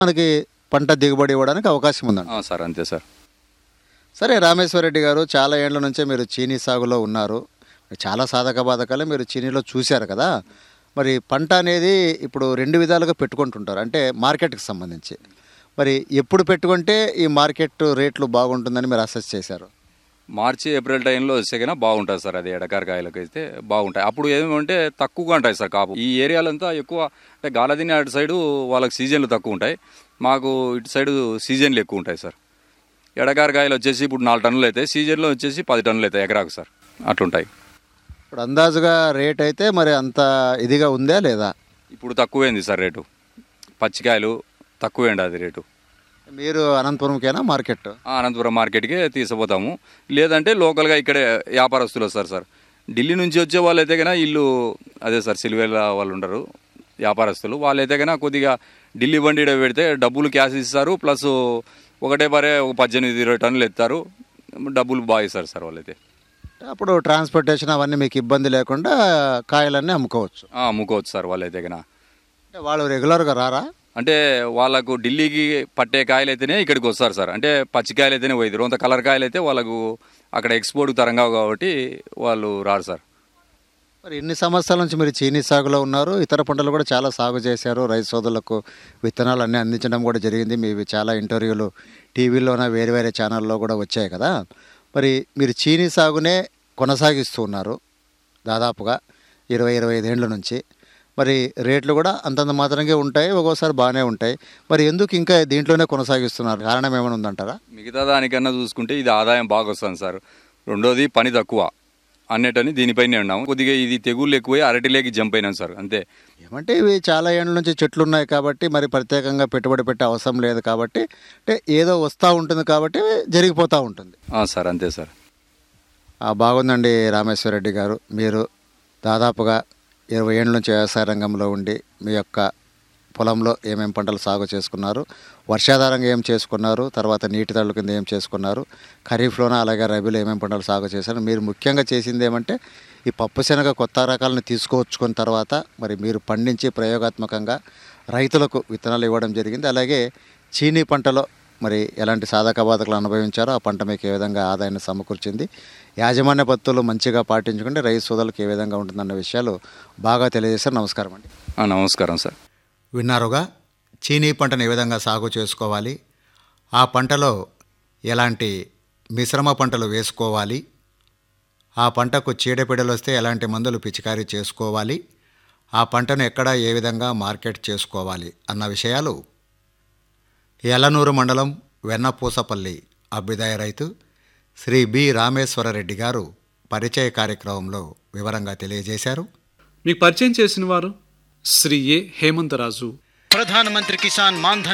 మనకి పంట దిగుబడి ఇవ్వడానికి అవకాశం ఉందండి ఆ, సార్ అంతే సార్ సరే రామేశ్వరరెడ్డి గారు చాలా ఏళ్ల నుంచే మీరు చీనీ సాగులో ఉన్నారు చాలా సాధక బాధకాలే మీరు చీనీలో చూశారు కదా మరి పంట అనేది ఇప్పుడు రెండు విధాలుగా పెట్టుకుంటుంటారు అంటే మార్కెట్కి సంబంధించి మరి ఎప్పుడు పెట్టుకుంటే ఈ మార్కెట్ రేట్లు బాగుంటుందని మీరు అసెస్ చేశారు మార్చి ఏప్రిల్ టైంలో వస్తే కన్నా బాగుంటుంది సార్ అది ఎడకారకాయలకు అయితే బాగుంటాయి అప్పుడు ఏమంటే తక్కువగా ఉంటాయి సార్ కాపు ఈ ఏరియాలంతా ఎక్కువ అంటే గాలదిని అటు సైడు వాళ్ళకి సీజన్లు తక్కువ ఉంటాయి మాకు ఇటు సైడు సీజన్లు ఎక్కువ ఉంటాయి సార్ ఎడకారకాయలు వచ్చేసి ఇప్పుడు నాలుగు టన్నులు అవుతాయి సీజన్లో వచ్చేసి పది టన్నులు అవుతాయి ఎకరాకు సార్ అట్లుంటాయి ఇప్పుడు అందాజుగా రేట్ అయితే మరి అంత ఇదిగా ఉందా లేదా ఇప్పుడు తక్కువైంది సార్ రేటు పచ్చికాయలు తక్కువేండి అది రేటు మీరు అనంతపురంకేనా మార్కెట్ ఆ, అనంతపురం మార్కెట్కి తీసుకుపోతాము లేదంటే లోకల్గా ఇక్కడే వ్యాపారస్తులు వస్తారు సార్ ఢిల్లీ నుంచి వచ్చే వాళ్ళు అయితే కన్నా ఇల్లు అదే సార్ సిల్వేల వాళ్ళు ఉండరు వ్యాపారస్తులు వాళ్ళు అయితే కన్నా కొద్దిగా ఢిల్లీ బండి ఈడ పెడితే డబ్బులు క్యాష్ ఇస్తారు ప్లస్ ఒకటే బారే ఒక పద్దెనిమిది ఇరవై టన్నులు ఎత్తారు డబ్బులు బాగా ఇస్తారు సార్ వాళ్ళైతే అప్పుడు ట్రాన్స్పోర్టేషన్ అవన్నీ మీకు ఇబ్బంది లేకుండా కాయలన్నీ అమ్ముకోవచ్చు ఆ, అమ్ముకోవచ్చు సార్ వాళ్ళైతే కన్నా అంటే వాళ్ళు రెగ్యులర్గా రారా అంటే వాళ్ళకు ఢిల్లీకి పట్టే కాయలు అయితేనే ఇక్కడికి వస్తారు సార్ అంటే పచ్చికాయలు అయితేనే పోయి రొంత కలర్ కాయలు అయితే వాళ్ళకు అక్కడ ఎక్స్పోర్ట్ తరంగా కాబట్టి వాళ్ళు రారు సార్ మరి ఎన్ని సంవత్సరాల నుంచి మీరు చీనీ సాగులో ఉన్నారు ఇతర పంటలు కూడా చాలా సాగు చేశారు రైతు సోదరులకు విత్తనాలు అన్నీ అందించడం కూడా జరిగింది మీవి చాలా ఇంటర్వ్యూలు టీవీలోన వేరే వేరే ఛానల్లో కూడా వచ్చాయి కదా మరి మీరు చీనీ సాగునే కొనసాగిస్తూ ఉన్నారు దాదాపుగా ఇరవై ఇరవై ఐదేండ్ల నుంచి మరి రేట్లు కూడా అంతంత మాత్రంగా ఉంటాయి ఒక్కోసారి బాగానే ఉంటాయి మరి ఎందుకు ఇంకా దీంట్లోనే కొనసాగిస్తున్నారు కారణం ఏమైనా ఉందంటారా మిగతా దానికన్నా చూసుకుంటే ఇది ఆదాయం బాగా వస్తుంది సార్ రెండోది పని తక్కువ అన్నిటని దీనిపైనే ఉన్నాము కొద్దిగా ఇది తెగుళ్ళు ఎక్కువై అరటిలేకి జంప్ అయినాం సార్ అంతే ఏమంటే ఇవి చాలా ఏళ్ళ నుంచి చెట్లు ఉన్నాయి కాబట్టి మరి ప్రత్యేకంగా పెట్టుబడి పెట్టే అవసరం లేదు కాబట్టి అంటే ఏదో వస్తూ ఉంటుంది కాబట్టి జరిగిపోతూ ఉంటుంది ఆ, సార్ అంతే సార్ ఆ, బాగుందండి రామేశ్వరరెడ్డి గారు మీరు దాదాపుగా ఇరవై ఏళ్ళ నుంచి వ్యవసాయ రంగంలో ఉండి మీ యొక్క పొలంలో ఏమేం పంటలు సాగు చేసుకున్నారు వర్షాధారంగా ఏం చేసుకున్నారు తర్వాత నీటి తడుల కింద ఏం చేసుకున్నారు ఖరీఫ్లోన అలాగే రబీలో ఏమేం పంటలు సాగు చేశారు మీరు ముఖ్యంగా చేసింది ఏమంటే ఈ పప్పు శనగ కొత్త రకాలను తీసుకొచ్చుకున్న తర్వాత మరి మీరు పండించి ప్రయోగాత్మకంగా రైతులకు విత్తనాలు ఇవ్వడం జరిగింది అలాగే చీనీ పంటలో మరి ఎలాంటి సాధక బాధకులు అనుభవించారో ఆ పంట మీకు ఏ విధంగా ఆదాయాన్ని సమకూర్చింది యాజమాన్య పద్ధతులు మంచిగా పాటించుకుంటే రైతు సోదరులకు ఏ విధంగా ఉంటుందన్న విషయాలు బాగా తెలియజేశారు నమస్కారం అండి ఆ, నమస్కారం సార్ విన్నారుగా చీనీ పంటను ఏ విధంగా సాగు చేసుకోవాలి ఆ పంటలో ఎలాంటి మిశ్రమ పంటలు వేసుకోవాలి ఆ పంటకు చీడపీడలు వస్తే ఎలాంటి మందులు పిచికారీ చేసుకోవాలి ఆ పంటను ఎక్కడ ఏ విధంగా మార్కెట్ చేసుకోవాలి అన్న విషయాలు ఎలనూరు మండలం వెన్నపూసపల్లి అభ్యుదయ రైతు శ్రీ బి రామేశ్వరరెడ్డి గారు పరిచయ కార్యక్రమంలో వివరంగా తెలియజేశారు మీకు పరిచయం చేసిన వారు శ్రీ ఏ హేమంతరాజు ప్రధానమంత్రి కిసాన్ మాన్ధన్